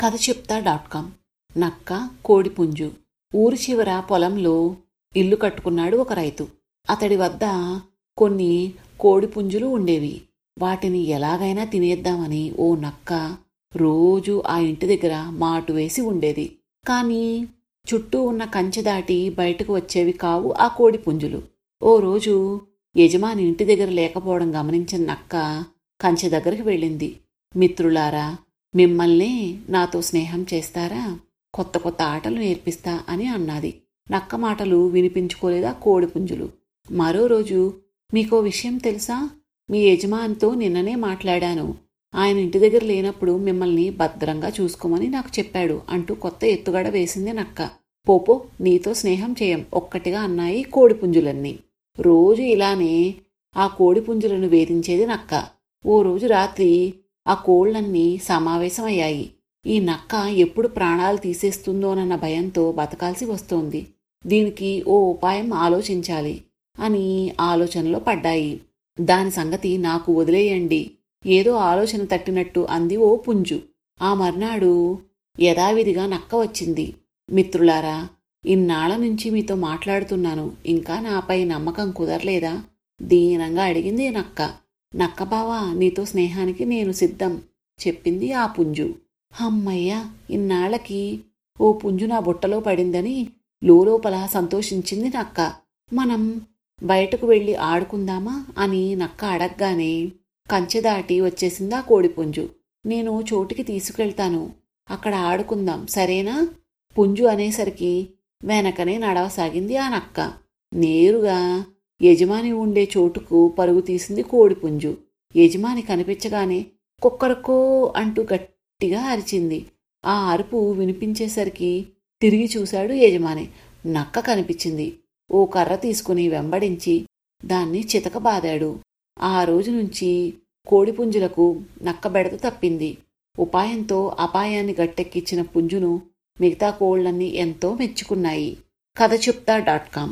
కథ చెప్తా dot com నక్క కోడిపుంజు ఊరి చివర పొలంలో ఇల్లు కట్టుకున్నాడు ఒక రైతు అతడి వద్ద కొన్ని కోడిపుంజులు ఉండేవి వాటిని ఎలాగైనా తినేద్దామని ఓ నక్క రోజు ఆ ఇంటి దగ్గర మాటు వేసి ఉండేది కానీ చుట్టూ ఉన్న కంచె దాటి బయటకు వచ్చేవి కావు ఆ కోడిపుంజులు ఓ రోజు యజమాని ఇంటి దగ్గర లేకపోవడం గమనించిన నక్క కంచె దగ్గరికి వెళ్ళింది మిత్రులారా మిమ్మల్నే నాతో స్నేహం చేస్తారా కొత్త కొత్త ఆటలు నేర్పిస్తా అని అన్నది నక్క మాటలు వినిపించుకోలేదా కోడిపుంజులు మరో రోజు మీకో విషయం తెలుసా మీ యజమానితో నిన్ననే మాట్లాడాను ఆయన ఇంటి దగ్గర లేనప్పుడు మిమ్మల్ని భద్రంగా చూసుకోమని నాకు చెప్పాడు అంటూ కొత్త ఎత్తుగడ వేసింది నక్క పోపో నీతో స్నేహం చేయం ఒక్కటిగా అన్నాయి కోడిపుంజులన్నీ రోజు ఇలానే ఆ కోడిపుంజులను వేధించేది నక్క ఓ రోజు రాత్రి ఆ కోళ్లన్నీ సమావేశమయ్యాయి ఈ నక్క ఎప్పుడు ప్రాణాలు తీసేస్తుందోనన్న భయంతో బతకాల్సి వస్తోంది దీనికి ఓ ఉపాయం ఆలోచించాలి అని ఆలోచనలో పడ్డాయి దాని సంగతి నాకు వదిలేయండి ఏదో ఆలోచన తట్టినట్టు అంది ఓ పుంజు ఆ మర్నాడు యథావిధిగా నక్క వచ్చింది మిత్రులారా ఇన్నాళ్ల నుంచి మీతో మాట్లాడుతున్నాను ఇంకా నాపై నమ్మకం కుదరలేదా దీనంగా అడిగింది నక్క నక్క బావా నీతో స్నేహానికి నేను సిద్ధం చెప్పింది ఆ పుంజు అమ్మయ్య ఇన్నాళ్లకి ఓ పుంజు నా బుట్టలో పడిందని లోపల సంతోషించింది నక్క మనం బయటకు వెళ్ళి ఆడుకుందామా అని నక్క అడగ్గానే కంచె దాటి వచ్చేసింది ఆ కోడిపుంజు నేను చోటికి తీసుకెళ్తాను అక్కడ ఆడుకుందాం సరేనా పుంజు అనేసరికి వెనకనే నడవసాగింది ఆ నక్క నేరుగా యజమాని ఉండే చోటుకు పరుగు తీసింది కోడిపుంజు యజమాని కనిపించగానే కుక్కరకో అంటూ గట్టిగా అరిచింది ఆ అరుపు వినిపించేసరికి తిరిగి చూశాడు యజమాని నక్క కనిపించింది ఓ కర్ర తీసుకుని వెంబడించి దాన్ని చితకబాదాడు ఆ రోజు నుంచి కోడిపుంజులకు నక్క బెడత తప్పింది ఉపాయంతో అపాయాన్ని గట్టెక్కించిన పుంజును మిగతా కోళ్లన్నీ ఎంతో మెచ్చుకున్నాయి కథ చెప్తా డాట్ కామ్